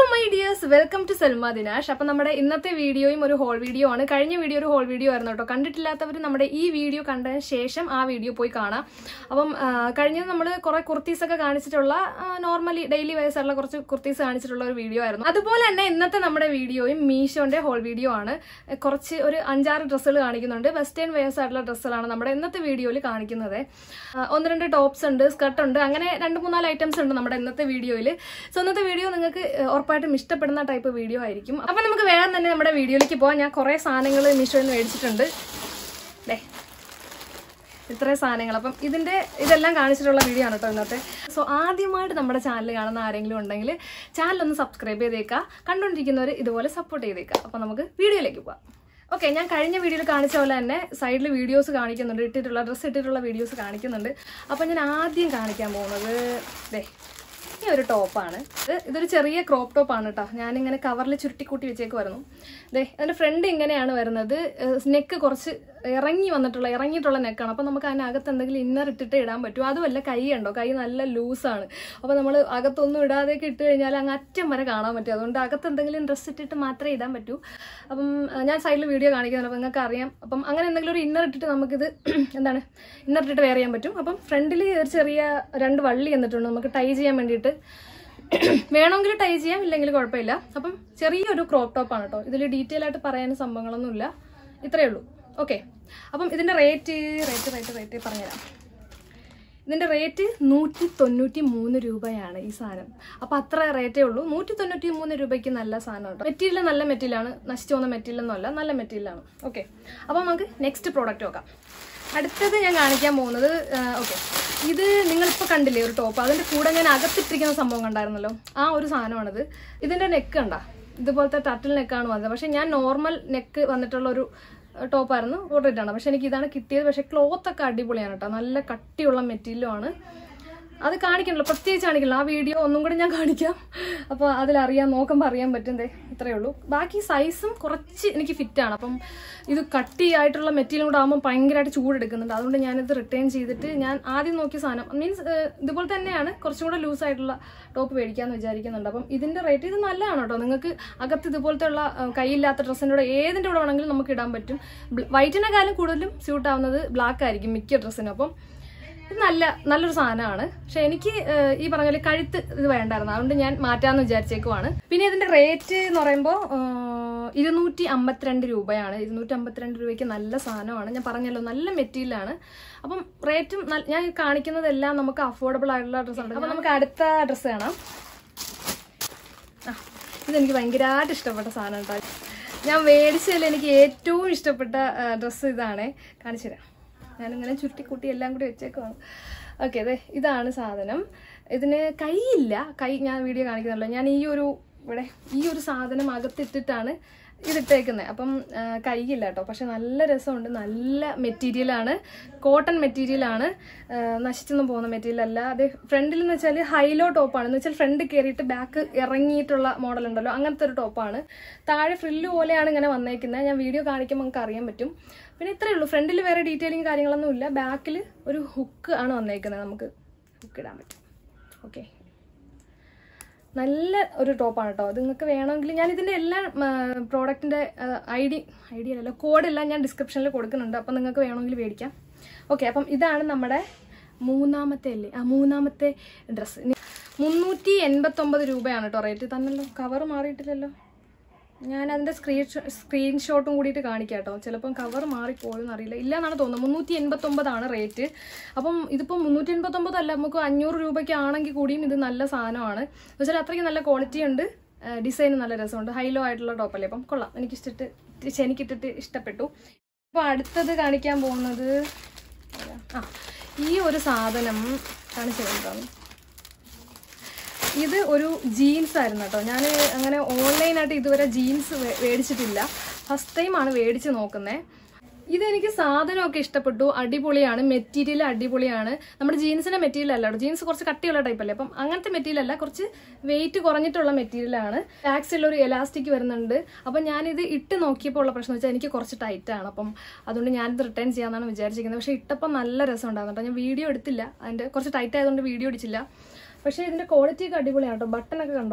my dears welcome to Salma Dinash അപ്പം നമ്മുടെ ഇന്നത്തെ വീഡിയോയും ഒരു ഹോൾ വീഡിയോ ആണ് കഴിഞ്ഞ വീഡിയോ ഒരു ഹോൾ വീഡിയോ ആയിരുന്നു കേട്ടോ കണ്ടിട്ടില്ലാത്തവർ നമ്മുടെ ഈ വീഡിയോ കണ്ടതിന് ശേഷം ആ വീഡിയോ പോയി കാണാം അപ്പം ആ, കഴിഞ്ഞത് നമ്മൾ കുറെ കുർത്തീസ് ഒക്കെ കാണിച്ചിട്ടുള്ള നോർമലി ഡെയിലി വയസ്സുള്ള കുറച്ച് കുർത്തീസ് കാണിച്ചിട്ടുള്ള ഒരു വീഡിയോ ആയിരുന്നു അതുപോലെ തന്നെ ഇന്നത്തെ നമ്മുടെ വീഡിയോയും മീഷോന്റെ ഹോൾ വീഡിയോ ആണ് എ, കുറച്ച് ഒരു അഞ്ചാറ് ഡ്രസ്സുകൾ കാണിക്കുന്നുണ്ട് വെസ്റ്റേൺ വെയേഴ്സ് ആയിട്ടുള്ള ഡ്രസ്സുകളാണ് നമ്മുടെ ഇന്നത്തെ വീഡിയോയിൽ കാണിക്കുന്നത് ആ, ഒന്ന് രണ്ട് ടോപ്സ് ഉണ്ട് സ്കർട്ട് ഉണ്ട് അങ്ങനെ രണ്ട് മൂന്നാല് ഐറ്റംസ് ഉണ്ട് നമ്മുടെ ഇന്നത്തെ വീഡിയോയിൽ സോ ഇന്നത്തെ വീഡിയോ നിങ്ങൾക്ക് ഏഹ്, ഉറപ്പായിട്ടും ഇഷ്ടപ്പെടുന്ന ടൈപ്പ് വീഡിയോ ആയിരിക്കും അപ്പൊ നമുക്ക് വേഗം തന്നെ നമ്മുടെ വീഡിയോയിലേക്ക് പോകാം ഞാൻ കുറെ സാധനങ്ങൾ മീഷോയിൽ നിന്ന് മേടിച്ചിട്ടുണ്ട് ദേ ഇത്രയും സാധനങ്ങൾ അപ്പം ഇതിന്റെ ഇതെല്ലാം കാണിച്ചിട്ടുള്ള വീഡിയോ ആണ് കേട്ടോ ഇന്നത്തെ സോ ആദ്യമായിട്ട് നമ്മുടെ ചാനൽ കാണുന്ന ആരെങ്കിലും ഉണ്ടെങ്കിൽ ചാനൽ ഒന്ന് സബ്സ്ക്രൈബ് ചെയ്തേക്കുക കണ്ടുകൊണ്ടിരിക്കുന്നവർ ഇതുപോലെ സപ്പോർട്ട് ചെയ്തേക്കുക അപ്പം നമുക്ക് വീഡിയോയിലേക്ക് പോകാം ഓക്കെ ഞാൻ കഴിഞ്ഞ വീഡിയോയിൽ കാണിച്ച പോലെ തന്നെ സൈഡിൽ വീഡിയോസ് കാണിക്കുന്നുണ്ട് ഇട്ടിട്ടുള്ള ഡ്രസ്സ് ഇട്ടിട്ടുള്ള വീഡിയോസ് കാണിക്കുന്നുണ്ട് അപ്പം ഞാൻ ആദ്യം കാണിക്കാൻ പോകുന്നത് ദേ ഈ ഒരു ടോപ്പാണ് ഇത് ഇതൊരു ചെറിയ ക്രോപ്പ് ടോപ്പാണ് കേട്ടോ ഞാനിങ്ങനെ കവറിൽ ചുരുട്ടിക്കൂട്ടി വെച്ചേക്ക് വരുന്നു ദേ അതിന്റെ ഫ്രണ്ട് ഇങ്ങനെയാണ് വരുന്നത് നെക്ക് കുറച്ച് ഇറങ്ങി വന്നിട്ടുള്ള ഇറങ്ങിയിട്ടുള്ള നെക്കാണ് അപ്പം നമുക്ക് അതിനകത്ത് എന്തെങ്കിലും ഇന്നർ ഇട്ടിട്ട് ഇടാൻ പറ്റും അതുമല്ല കൈ ഉണ്ടോ കൈ നല്ല ലൂസാണ് അപ്പം നമ്മൾ അകത്തൊന്നും ഇടാതെയൊക്കെ ഇട്ട് കഴിഞ്ഞാൽ അങ്ങ് അറ്റം വരെ കാണാൻ പറ്റും അതുകൊണ്ട് അകത്ത് എന്തെങ്കിലും ഡ്രസ്സ് ഇട്ടിട്ട് മാത്രമേ ഇടാൻ പറ്റൂ അപ്പം ആ, ഞാൻ സൈഡിൽ വീഡിയോ കാണിക്കുന്നുണ്ട് അപ്പം നിങ്ങൾക്ക് അറിയാം അപ്പം അങ്ങനെ എന്തെങ്കിലും ഒരു ഇന്നർ ഇട്ടിട്ട് നമുക്കിത് എന്താണ് ഇന്നർ ഇട്ടിട്ട് വെയർ ചെയ്യാൻ പറ്റും അപ്പം ഫ്രണ്ടിൽ ഒരു ചെറിയ രണ്ട് വള്ളി എന്നിട്ടുണ്ട് നമുക്ക് ടൈ ചെയ്യാൻ വേണ്ടിയിട്ട് വേണമെങ്കിൽ ടൈ ചെയ്യാം ഇല്ലെങ്കിൽ കുഴപ്പമില്ല അപ്പം ചെറിയൊരു ക്രോപ്പ് ടോപ്പാണ് കേട്ടോ ഇതിൽ ഡീറ്റെയിൽ ആയിട്ട് പറയാൻ സംഭവങ്ങളൊന്നുമില്ല ഇത്രയേ ഉള്ളൂ ഓക്കെ അപ്പം ഇതിന്റെ റേറ്റ് റേറ്റ് റേറ്റ് റേറ്റ് പറഞ്ഞുതരാം ഇതിന്റെ റേറ്റ് നൂറ്റി തൊണ്ണൂറ്റി മൂന്ന് രൂപയാണ് ഈ സാധനം അപ്പൊ അത്ര റേറ്റേ ഉള്ളൂ നൂറ്റി തൊണ്ണൂറ്റി മൂന്ന് രൂപയ്ക്ക് നല്ല സാധനം കേട്ടോ മെറ്റീരിയൽ നല്ല മെറ്റീരിയലാണ് നശിച്ചു പോകുന്ന മെറ്റീരിയൽ ഒന്നും അല്ല നല്ല മെറ്റീരിയലാണ് ഓക്കെ അപ്പൊ നമുക്ക് നെക്സ്റ്റ് പ്രോഡക്റ്റ് നോക്കാം അടുത്തത് ഞാൻ കാണിക്കാൻ പോകുന്നത് ഓക്കെ ഇത് നിങ്ങളിപ്പോൾ കണ്ടില്ലേ ഒരു ടോപ്പ് അതിന്റെ കൂടെ ഞാൻ അകത്തിട്ടിരിക്കുന്ന സംഭവം കണ്ടായിരുന്നല്ലോ ആ ഒരു സാധനമാണിത് ഇതിന്റെ നെക്ക് കണ്ട ഇതുപോലത്തെ ടട്ടിൽ നെക്കാണ് വന്നത് പക്ഷെ ഞാൻ നോർമൽ നെക്ക് വന്നിട്ടുള്ള ഒരു ടോപ്പായിരുന്നു ഓർഡർ ചെയ്തിട്ടാണ് പക്ഷെ എനിക്ക് ഇതാണ് കിട്ടിയത് പക്ഷെ ക്ലോത്ത് ഒക്കെ അടിപൊളിയാണ് കേട്ടോ നല്ല കട്ടിയുള്ള മെറ്റീരിയലും ആണ് അത് കാണിക്കണല്ലോ പ്രത്യേകിച്ച് കാണിക്കണല്ലോ ആ വീഡിയോ ഒന്നും കൂടി ഞാൻ കാണിക്കാം അപ്പോൾ അതിലറിയാൻ നോക്കുമ്പോൾ അറിയാൻ പറ്റും ദേ ഇത്രയേ ഉള്ളൂ ബാക്കി സൈസും കുറച്ച് എനിക്ക് ഫിറ്റാണ് അപ്പം ഇത് കട്ടിയായിട്ടുള്ള മെറ്റീരിയൽ കൂടെ ആകുമ്പോൾ ഭയങ്കരമായിട്ട് ചൂടെടുക്കുന്നുണ്ട് അതുകൊണ്ട് ഞാനിത് റിട്ടേൺ ചെയ്തിട്ട് ഞാൻ ആദ്യം നോക്കിയ സാധനം മീൻസ് ഇതുപോലെ തന്നെയാണ് കുറച്ചും കൂടെ ലൂസ് ആയിട്ടുള്ള ടോപ്പ് മേടിക്കാമെന്ന് വിചാരിക്കുന്നുണ്ട് അപ്പം ഇതിന്റെ റേറ്റ് ഇത് നല്ലതാണ് കേട്ടോ നിങ്ങൾക്ക് അകത്ത് ഇതുപോലത്തെ ഉള്ള ആ, കൈയില്ലാത്ത ഡ്രസ്സിൻ്റെ കൂടെ ഏതിൻ്റെ കൂടെ വേണമെങ്കിലും നമുക്ക് ഇടാൻ പറ്റും വൈറ്റിനെക്കാളും കൂടുതലും സ്യൂട്ട് ആവുന്നത് ബ്ലാക്ക് ആയിരിക്കും മിക്ക ഡ്രസ്സിനും അപ്പം ഇത് നല്ല നല്ലൊരു സാധനമാണ് പക്ഷെ എനിക്ക് ഏഹ്, ഈ പറഞ്ഞ പോലെ കഴുത്ത് ഇത് വേണ്ടായിരുന്നു അതുകൊണ്ട് ഞാൻ മാറ്റാന്ന് വിചാരിച്ചേക്കുവാണ് പിന്നെ ഇതിന്റെ റേറ്റ് എന്ന് പറയുമ്പോൾ ഇരുന്നൂറ്റി അമ്പത്തിരണ്ട് രൂപയാണ് ഇരുന്നൂറ്റി അമ്പത്തിരണ്ട് രൂപയ്ക്ക് നല്ല സാധനമാണ് ഞാൻ പറഞ്ഞല്ലോ നല്ല മെറ്റീരിയലാണ് അപ്പം റേറ്റും നല്ല- ഞാൻ കാണിക്കുന്നതെല്ലാം നമുക്ക് അഫോർഡബിൾ ആയിട്ടുള്ള ഡ്രസ്സാണ് അപ്പം നമുക്ക് അടുത്ത ഡ്രസ്സ് കാണാം ആ ഇതെനിക്ക് ഭയങ്കരമായിട്ട് ഇഷ്ടപ്പെട്ട സാധനം കേട്ടോ ഞാൻ മേടിച്ചതിൽ എനിക്ക് ഏറ്റവും ഇഷ്ടപ്പെട്ട ഡ്രസ്സ് ഇതാണ് കാണിച്ചു തരാം ഞാനിങ്ങനെ ചുരുട്ടിക്കൂട്ടി എല്ലാം കൂടി വെച്ചേക്കുവാണ് ഓക്കെ അതെ ഇതാണ് സാധനം ഇതിന് കൈയില്ല കൈ ഞാൻ വീഡിയോ കാണിക്കുന്നുള്ളൂ ഞാൻ ഈ ഒരു ഇവിടെ ഈ ഒരു സാധനം അകത്തിട്ടിട്ടാണ് ഇതിട്ടേക്കുന്നത് അപ്പം ആ, കൈയില്ല കേട്ടോ പക്ഷെ നല്ല രസമുണ്ട് നല്ല മെറ്റീരിയലാണ് കോട്ടൺ മെറ്റീരിയലാണ് നശിച്ചൊന്നും പോകുന്ന മെറ്റീരിയൽ അല്ല അത് ഫ്രണ്ടിൽ എന്ന് വെച്ചാൽ ഹൈലോ ടോപ്പാണ് എന്ന് വെച്ചാൽ ഫ്രണ്ട് കയറിയിട്ട് ബാക്ക് ഇറങ്ങിയിട്ടുള്ള മോഡൽ ഉണ്ടല്ലോ അങ്ങനത്തെ ഒരു ടോപ്പാണ് താഴെ ഫ്രില്ല് പോലെയാണ് ഇങ്ങനെ വന്നേക്കുന്നത് ഞാൻ വീഡിയോ കാണിക്കുമ്പോൾ നമുക്ക് അറിയാൻ പറ്റും പിന്നെ ഇത്രയേ ഉള്ളൂ ഫ്രണ്ടിൽ വേറെ ഡീറ്റെയിലിംഗ് കാര്യങ്ങളൊന്നും ഇല്ല ബാക്കിൽ ഒരു ഹുക്ക് ആണ് വന്നേക്കുന്നത് നമുക്ക് ഹുക്ക് ഇടാൻ പറ്റും ഓക്കെ നല്ല ഒരു ടോപ്പാണ് കേട്ടോ ഇത് നിങ്ങൾക്ക് വേണമെങ്കിൽ ഞാൻ ഇതിൻ്റെ എല്ലാ പ്രോഡക്റ്റിൻ്റെ ഐ ഡി ഐ ഡി അല്ലല്ലോ കോഡെല്ലാം ഞാൻ ഡിസ്ക്രിപ്ഷനിൽ കൊടുക്കുന്നുണ്ട് അപ്പം നിങ്ങൾക്ക് വേണമെങ്കിൽ മേടിക്കാം ഓക്കെ അപ്പം ഇതാണ് നമ്മുടെ മൂന്നാമത്തെ അല്ലേ ആ മൂന്നാമത്തെ ഡ്രസ്സ് മുന്നൂറ്റി എൺപത്തൊമ്പത് രൂപയാണ് കേട്ടോ റേറ്റ് തന്നല്ലോ കവർ മാറിയിട്ടില്ലല്ലോ ഞാൻ അതിൻ്റെ സ്ക്രീൻ സ്ക്രീൻഷോട്ടും കൂടിയിട്ട് കാണിക്കാം കേട്ടോ ചിലപ്പം കവർ മാറിപ്പോയെന്ന് അറിയില്ല ഇല്ല എന്നാണ് തോന്നുന്നത് മുന്നൂറ്റി എൺപത്തൊമ്പതാണ് റേറ്റ് അപ്പം ഇതിപ്പം മുന്നൂറ്റി എൺപത്തൊമ്പത് അല്ല നമുക്ക് അഞ്ഞൂറ് രൂപയ്ക്ക് ആണെങ്കിൽ കൂടിയും ഇത് നല്ല സാധനമാണ് എന്ന് വെച്ചാൽ അത്രയ്ക്ക് നല്ല ക്വാളിറ്റി ഉണ്ട് ഡിസൈൻ നല്ല രസമുണ്ട് ഹൈലോ ആയിട്ടുള്ള ടോപ്പല്ലേ അപ്പം കൊള്ളാം എനിക്ക് ഇഷ്ടപ്പെട്ട് എനിക്കിട്ടിട്ട് ഇഷ്ടപ്പെട്ടു അപ്പോൾ അടുത്തത് കാണിക്കാൻ പോകുന്നത് ആ ഈ ഒരു സാധനം കാണിച്ചു തരാം ഇത് ഒരു ജീൻസ് ആയിരുന്നു കേട്ടോ ഞാൻ അങ്ങനെ ഓൺലൈനായിട്ട് ഇതുവരെ ജീൻസ് മേടിച്ചിട്ടില്ല ഫസ്റ്റ് ടൈമാണ് മേടിച്ച് നോക്കുന്നത് ഇതെനിക്ക് സാധനമൊക്കെ ഇഷ്ടപ്പെട്ടു അടിപൊളിയാണ് മെറ്റീരിയൽ അടിപൊളിയാണ് നമ്മുടെ ജീൻസിന്റെ മെറ്റീരിയൽ അല്ല കേട്ടോ ജീൻസ് കുറച്ച് കട്ടിയുള്ള ടൈപ്പ് അല്ലേ അപ്പം അങ്ങനത്തെ മെറ്റീരിയൽ അല്ല കുറച്ച് വെയിറ്റ് കുറഞ്ഞിട്ടുള്ള മെറ്റീരിയലാണ് ബാക്സിൽ ഒരു എലാസ്റ്റിക് വരുന്നുണ്ട് അപ്പം ഞാനിത് ഇട്ട് നോക്കിയപ്പോൾ ഉള്ള പ്രശ്നം വെച്ചാൽ എനിക്ക് കുറച്ച് ടൈറ്റ് ആണ് അപ്പം അതുകൊണ്ട് ഞാനിത് റിട്ടേൺ ചെയ്യാമെന്നാണ് വിചാരിച്ചിരിക്കുന്നത് പക്ഷേ ഇട്ടപ്പോൾ നല്ല രസം ഉണ്ടായിരുന്നു കേട്ടോ ഞാൻ വീഡിയോ എടുത്തില്ല അതിൻ്റെ കുറച്ച് ടൈറ്റ് ആയതുകൊണ്ട് വീഡിയോ അടിച്ചില്ല പക്ഷേ ഇതിന്റെ ക്വാളിറ്റി ഒക്കെ അടിപൊളിയാണ് കേട്ടോ ബട്ടൺ ഒക്കെ കണ്ടോ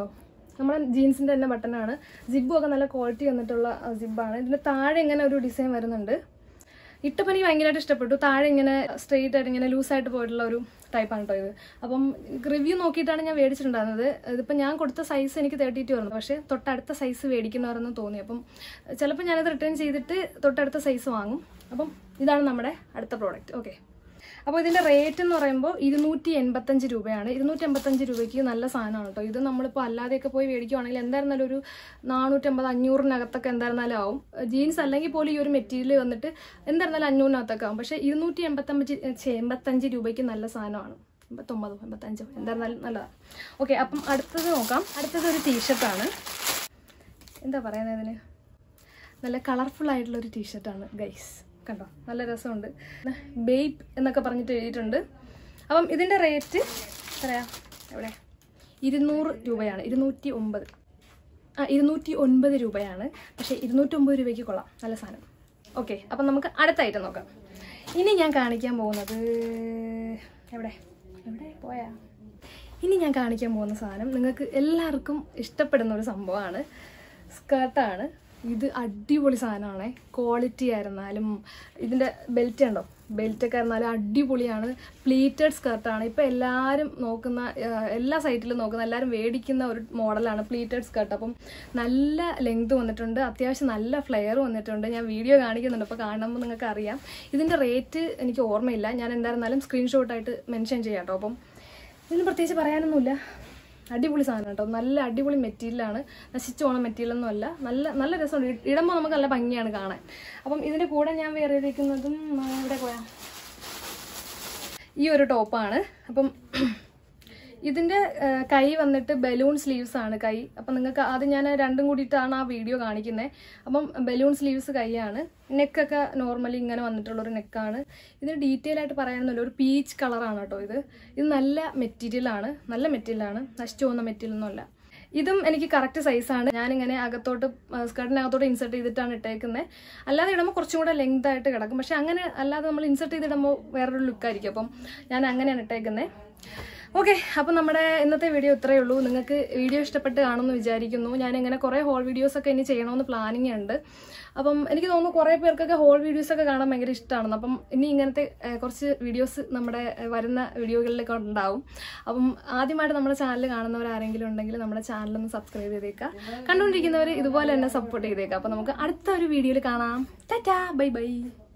നമ്മുടെ ജീൻസിൻ്റെ തന്നെ ബട്ടണാണ് ജിബും ഒക്കെ നല്ല ക്വാളിറ്റി വന്നിട്ടുള്ള ജിബാണ് ഇതിൻ്റെ താഴെ ഇങ്ങനെ ഒരു ഡിസൈൻ വരുന്നുണ്ട് ഇട്ടപ്പോൾ എനിക്ക് ഭയങ്കരമായിട്ട് ഇഷ്ടപ്പെട്ടു താഴെ ഇങ്ങനെ സ്ട്രെയിറ്റ് ആയിട്ട് ഇങ്ങനെ ലൂസായിട്ട് പോയിട്ടുള്ള ഒരു ടൈപ്പാണ് കേട്ടോ ഇത് അപ്പം റിവ്യൂ നോക്കിയിട്ടാണ് ഞാൻ മേടിച്ചിട്ടുണ്ടായിരുന്നത് ഇതിപ്പോൾ ഞാൻ കൊടുത്ത സൈസ് എനിക്ക് തേർട്ടി ടു ആയിരുന്നു പക്ഷേ തൊട്ടടുത്ത സൈസ് മേടിക്കുന്നവരെന്ന് തോന്നി അപ്പം ചിലപ്പോൾ ഞാനത് റിട്ടേൺ ചെയ്തിട്ട് തൊട്ടടുത്ത സൈസ് വാങ്ങും അപ്പം ഇതാണ് നമ്മുടെ അടുത്ത പ്രോഡക്റ്റ് ഓക്കെ അപ്പോൾ ഇതിൻ്റെ റേറ്റ് എന്ന് പറയുമ്പോൾ ഇരുന്നൂറ്റി എൺപത്തഞ്ച് രൂപയാണ് ഇരുന്നൂറ്റി എൺപത്തഞ്ച് രൂപയ്ക്ക് നല്ല സാധനമാണ് കേട്ടോ ഇത് നമ്മളിപ്പോൾ അല്ലാതെയൊക്കെ പോയി മേടിക്കുവാണെങ്കിൽ എന്തായിരുന്നാലും ഒരു നാനൂറ്റമ്പത് അഞ്ഞൂറിനകത്തൊക്കെ എന്തായിരുന്നാലും ആവും ജീൻസ് അല്ലെങ്കിൽ പോലും ഈ ഒരു മെറ്റീരിയൽ വന്നിട്ട് എന്തായിരുന്നാലും അഞ്ഞൂറിനകത്തൊക്കെ ആവും പക്ഷേ ഇരുന്നൂറ്റി എൺപത്തഞ്ച് ഛെ, എൺപത്തഞ്ച് രൂപയ്ക്ക് നല്ല സാധനമാണ് എൺപത്തൊമ്പതോ എൺപത്തഞ്ചോ എന്തായിരുന്നാലും നല്ലതാണ് ഓക്കെ അപ്പം അടുത്തത് നോക്കാം അടുത്തത് ഒരു ടീഷർട്ടാണ് എന്താ പറയുന്നത് ഇതിന് നല്ല കളർഫുൾ ആയിട്ടുള്ള ഒരു ടീഷർട്ടാണ് ഗൈസ് കണ്ടോ നല്ല രസമുണ്ട് ബേപ്പ് എന്നൊക്കെ പറഞ്ഞിട്ട് എഴുതിയിട്ടുണ്ട് അപ്പം ഇതിൻ്റെ റേറ്റ് എത്രയാ എവിടെ ഇരുന്നൂറ് രൂപയാണ് ഇരുന്നൂറ്റി ഒമ്പത് ആ ഇരുന്നൂറ്റി ഒൻപത് രൂപയാണ് പക്ഷേ ഇരുന്നൂറ്റൊമ്പത് രൂപയ്ക്ക് കൊള്ളാം നല്ല സാധനം ഓക്കെ അപ്പം നമുക്ക് അടുത്ത ഐറ്റം നോക്കാം ഇനി ഞാൻ കാണിക്കാൻ പോകുന്നത് എവിടെ എവിടെ പോയാ ഇനി ഞാൻ കാണിക്കാൻ പോകുന്ന സാധനം നിങ്ങൾക്ക് എല്ലാവർക്കും ഇഷ്ടപ്പെടുന്ന ഒരു സംഭവമാണ് സ്കേർട്ടാണ് ഇത് അടിപൊളി സാധനമാണ് ക്വാളിറ്റി ആയിരുന്നാലും ഇതിൻ്റെ ബെൽറ്റ് ഉണ്ടോ ബെൽറ്റൊക്കെ ആയിരുന്നാലും അടിപൊളിയാണ് പ്ലീറ്റഡ് സ്കർട്ടാണ് ഇപ്പോൾ എല്ലാവരും നോക്കുന്ന ആ, എല്ലാ സൈറ്റിലും നോക്കുന്ന എല്ലാവരും മേടിക്കുന്ന ഒരു മോഡലാണ് പ്ലീറ്റഡ് സ്കർട്ട് അപ്പം നല്ല ലെങ്ത് വന്നിട്ടുണ്ട് അത്യാവശ്യം നല്ല ഫ്ലെയർ വന്നിട്ടുണ്ട് ഞാൻ വീഡിയോ കാണിക്കുന്നുണ്ട് അപ്പോൾ കാണുമ്പോൾ നിങ്ങൾക്ക് അറിയാം ഇതിൻ്റെ റേറ്റ് എനിക്ക് ഓർമ്മയില്ല ഞാൻ എന്തായിരുന്നാലും സ്ക്രീൻഷോട്ടായിട്ട് മെൻഷൻ ചെയ്യാം കേട്ടോ അപ്പം ഇതിന് പ്രത്യേകിച്ച് പറയാനൊന്നുമില്ല അടിപൊളി സാധനം കേട്ടോ നല്ല അടിപൊളി മെറ്റീരിയലാണ് നശിച്ചു പോണ മെറ്റീരിയലൊന്നും അല്ല നല്ല നല്ല രസമുണ്ട് ഇ- ഇടുമ്പോൾ നമുക്ക് നല്ല ഭംഗിയാണ് കാണാൻ അപ്പം ഇതിൻ്റെ കൂടെ ഞാൻ വേറെ ഇരിക്കുന്നതും ആ, ഇവിടെ പോയാ ഈ ഒരു ടോപ്പാണ് അപ്പം ഇതിൻ്റെ ആ, കൈ വന്നിട്ട് ബലൂൺ സ്ലീവ്സ് ആണ് കൈ അപ്പം നിങ്ങൾക്ക് ആദ്യം ഞാൻ രണ്ടും കൂടിയിട്ടാണ് ആ വീഡിയോ കാണിക്കുന്നത് അപ്പം ബലൂൺ സ്ലീവ്സ് കൈയാണ് നെക്കൊക്കെ നോർമലി ഇങ്ങനെ വന്നിട്ടുള്ള ഒരു നെക്കാണ് ഇതിന് ഡീറ്റെയിൽ ആയിട്ട് പറയാനൊന്നുമില്ല ഒരു പീച്ച് കളറാണ് കേട്ടോ ഇത് ഇത് നല്ല മെറ്റീരിയലാണ് നല്ല മെറ്റീരിയലാണ് നശിച്ചു പോകുന്ന മെറ്റീരിയൽ ഒന്നുമല്ല ഇതും എനിക്ക് കറക്റ്റ് സൈസാണ് ഞാനിങ്ങനെ അകത്തോട്ട് സ്കർട്ടിനകത്തോട്ട് ഇൻസെർട്ട് ചെയ്തിട്ടാണ് ഇട്ടേക്കുന്നത് അല്ലാതെ ഇടുമ്പോൾ കുറച്ചും കൂടെ ലെങ്ത് ആയിട്ട് കിടക്കും പക്ഷെ അങ്ങനെ അല്ലാതെ നമ്മൾ ഇൻസെർട്ട് ചെയ്തിടുമ്പോൾ വേറൊരു ലുക്കായിരിക്കും അപ്പം ഞാൻ അങ്ങനെയാണ് ഇട്ടേക്കുന്നത് ഓക്കെ അപ്പം നമ്മുടെ ഇന്നത്തെ വീഡിയോ ഇത്രയേ ഉള്ളൂ നിങ്ങൾക്ക് വീഡിയോ ഇഷ്ടപ്പെട്ട് കാണുമെന്ന് വിചാരിക്കുന്നു ഞാൻ ഇങ്ങനെ കുറേ ഹോൾ വീഡിയോസ് ഒക്കെ ഇനി ചെയ്യണമെന്ന് പ്ലാനിങ് ഉണ്ട് അപ്പം എനിക്ക് തോന്നുന്നു കുറേ പേർക്കൊക്കെ ഹോൾ വീഡിയോസ് ഒക്കെ കാണാൻ ഭയങ്കര ഇഷ്ടമാണ് അപ്പം ഇനി ഇങ്ങനത്തെ ഏഹ്, കുറച്ച് വീഡിയോസ് നമ്മുടെ ഏഹ്, വരുന്ന വീഡിയോകളിലൊക്കെ ഉണ്ടാവും അപ്പം ആദ്യമായിട്ട് നമ്മുടെ ചാനൽ കാണുന്നവർ ആരെങ്കിലും ഉണ്ടെങ്കിൽ നമ്മുടെ ചാനൽ ഒന്ന് സബ്സ്ക്രൈബ് ചെയ്തേക്കാം കണ്ടുകൊണ്ടിരിക്കുന്നവർ ഇതുപോലെ തന്നെ സപ്പോർട്ട് ചെയ്തേക്കാം അപ്പം നമുക്ക് അടുത്ത ഒരു വീഡിയോയിൽ കാണാം ടാറ്റാ ബൈ ബൈ